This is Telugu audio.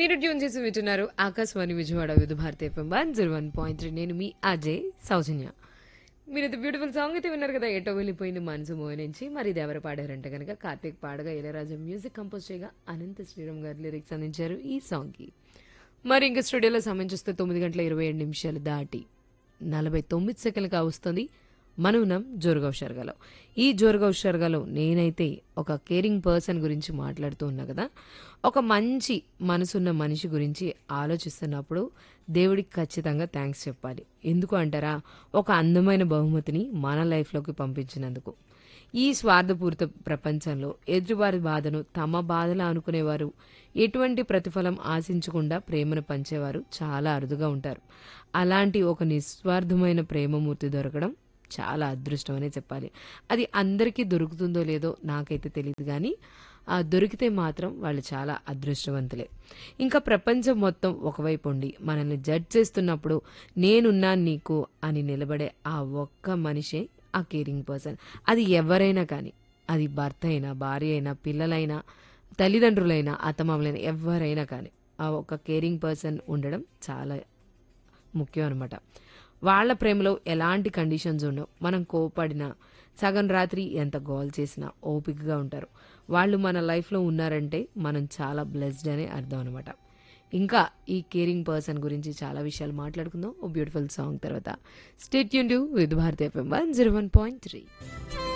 మీరు ట్యూన్ చేసి వింటున్నారు Akashvani Vijayawada Vividh Bharati FM one zero one point three నేను మీ అజయ్ సౌజన్య మీరు ఇది బ్యూటిఫుల్ సాంగ్ అయితే విన్నారు కదా ఎటో వెళ్ళిపోయింది మనసు మోయ నుంచి మరి ఇది ఎవరు పాడారంటే కనుక కార్తీక్ పాడగా ఇళయరాజా మ్యూజిక్ కంపోజ్ చేయగా అనంత శ్రీరామ్ గారు లిరిక్స్ అందించారు ఈ సాంగ్కి మరి ఇంకా స్టూడియోలో సమయం చూస్తే తొమ్మిది గంటల ఇరవై ఏడు నిమిషాలు దాటి నలభై తొమ్మిది సెకండ్లుగా వస్తుంది మనం ఉన్నాం జోరుగౌ షర్గాలో ఈ జోరుగౌ షర్గాలో నేనైతే ఒక కేరింగ్ పర్సన్ గురించి మాట్లాడుతూ ఉన్నా కదా ఒక మంచి మనసున్న మనిషి గురించి ఆలోచిస్తున్నప్పుడు దేవుడికి ఖచ్చితంగా థ్యాంక్స్ చెప్పాలి ఎందుకు అంటారా ఒక అందమైన బహుమతిని మన లైఫ్లోకి పంపించినందుకు ఈ స్వార్థపూరిత ప్రపంచంలో ఎదుటివారి బాధను తమ బాధలా అనుకునేవారు ఎటువంటి ప్రతిఫలం ఆశించకుండా ప్రేమను పంచేవారు చాలా అరుదుగా ఉంటారు అలాంటి ఒక నిస్వార్థమైన ప్రేమమూర్తి దొరకడం చాలా అదృష్టం అనే చెప్పాలి అది అందరికీ దొరుకుతుందో లేదో నాకైతే తెలియదు కానీ ఆ దొరికితే మాత్రం వాళ్ళు చాలా అదృష్టవంతులే ఇంకా ప్రపంచం మొత్తం ఒకవైపు ఉండి మనల్ని జడ్జ్ చేస్తున్నప్పుడు నేనున్నాను నీకు అని నిలబడే ఆ ఒక్క మనిషే ఆ కేరింగ్ పర్సన్ అది ఎవరైనా కానీ అది భర్త అయినా భార్య అయినా పిల్లలైనా తల్లిదండ్రులైనా అత్తమామలైనా ఎవరైనా కానీ ఆ ఒక కేరింగ్ పర్సన్ ఉండడం చాలా ముఖ్యం అనమాట వాళ్ళ ప్రేమలో ఎలాంటి కండిషన్స్ ఉండవు మనం కోపడినా సగం రాత్రి ఎంత గోల్ చేసినా ఓపికగా ఉంటారు వాళ్ళు మన లైఫ్లో ఉన్నారంటే మనం చాలా బ్లెస్డ్ అనే అర్థం అనమాట ఇంకా ఈ కేరింగ్ పర్సన్ గురించి చాలా విషయాలు మాట్లాడుకుందాం ఓ బ్యూటిఫుల్ సాంగ్ తర్వాత స్టేట్ యూన్ with Bharati FM one zero one point three